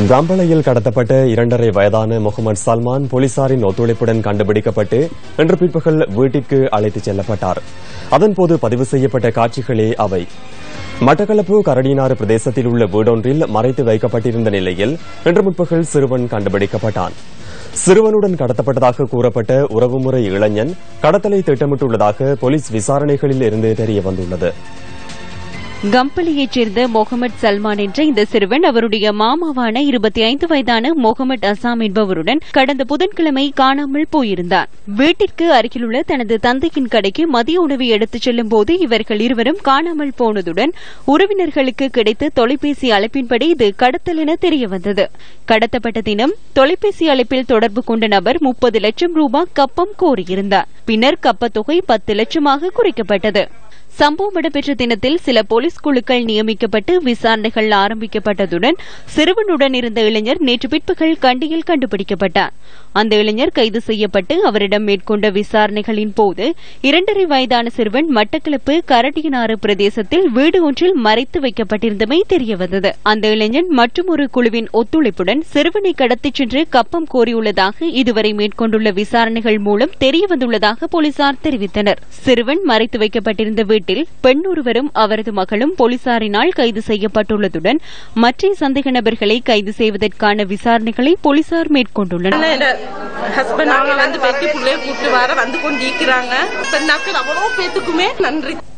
கம்பளையில் கடத்தப்பட்ட இரண்டரை வயதான முகமது சல்மான் போலீசாரின் ஒத்துழைப்புடன் கண்டுபிடிக்கப்பட்டு இன்று பிற்பகல் வீட்டிற்கு அழைத்துச் செல்லப்பட்டார் அதன்போது பதிவு செய்யப்பட்ட காட்சிகளே அவை மட்டக்களப்பு கரடினாறு பிரதேசத்தில் உள்ள வீடொன்றில் மறைத்து வைக்கப்பட்டிருந்த நிலையில் இன்று முற்பகல் சிறுவன் கண்டுபிடிக்கப்பட்டான் சிறுவனுடன் கடத்தப்பட்டதாக கூறப்பட்ட உறவுமுறை இளைஞன் கடத்தலை திட்டமிட்டுள்ளதாக போலீஸ் விசாரணைகளில் இருந்து தெரியவந்துள்ளது கம்பளியைச் சேர்ந்த முகமது சல்மான் என்ற இந்த சிறுவன் அவருடைய மாமாவான இருபத்தி ஐந்து வயதான முகமது அசாம் என்பவருடன் கடந்த புதன்கிழமை காணாமல் போயிருந்தார் வீட்டிற்கு அருகிலுள்ள தனது தந்தையின் கடைக்கு மதிய உணவை எடுத்துச் செல்லும் போது இவர்கள் இருவரும் காணாமல் போனதுடன் உறவினர்களுக்கு கிடைத்த தொலைபேசி அழைப்பின்படி இது கடத்தல் என தெரியவந்தது கடத்தப்பட்ட தினம் தொலைபேசி அழைப்பில் தொடர்பு கொண்ட நபர் முப்பது லட்சம் ரூபாய் கப்பம் கோரியிருந்தார் பின்னர் கப்பத்தொகை பத்து லட்சமாக குறைக்கப்பட்டது சம்பவம் இடம்பெற்ற தினத்தில் சில போலீஸ் குழுக்கள் நியமிக்கப்பட்டு விசாரணைகள் ஆரம்பிக்கப்பட்டதுடன் சிறுவனுடன் இருந்த இளைஞர் நேற்று பிற்பகல் கண்டியில் கண்டுபிடிக்கப்பட்டார் அந்த இளைஞர் கைது செய்யப்பட்டு அவரிடம் மேற்கொண்ட விசாரணைகளின் போது இரண்டரை வயதான சிறுவன் மட்டக்களப்பு கரடியனாறு பிரதேசத்தில் வீடு ஒன்றில் மறைத்து வைக்கப்பட்டிருந்தமை தெரியவந்தது அந்த இளைஞன் மற்றொரு குழுவின் ஒத்துழைப்புடன் சிறுவனை கடத்திச் சென்று கப்பம் கோரியுள்ளதாக இதுவரை மேற்கொண்டுள்ள விசாரணைகள் மூலம் தெரியவந்துள்ளதாக போலீசார் தெரிவித்தனர் சிறுவன் மறைத்து வைக்கப்பட்டிருந்த வீட்டில் பெண் ஒருவரும் அவரது மகளும் போலீசாரினால் கைது செய்யப்பட்டுள்ளதுடன் மற்ற சந்தேக நபர்களை கைது செய்வதற்கான விசாரணைகளை போலீசார் மேற்கொண்டுள்ளனர் ஹஸ்பண்ட் அவங்க வந்து வெட்டி பிள்ளைய கூட்டு வர வந்து கொண்டு ஈக்கிறாங்க பெண்ணாக்கள் அவ்வளோ பேத்துக்குமே நன்றி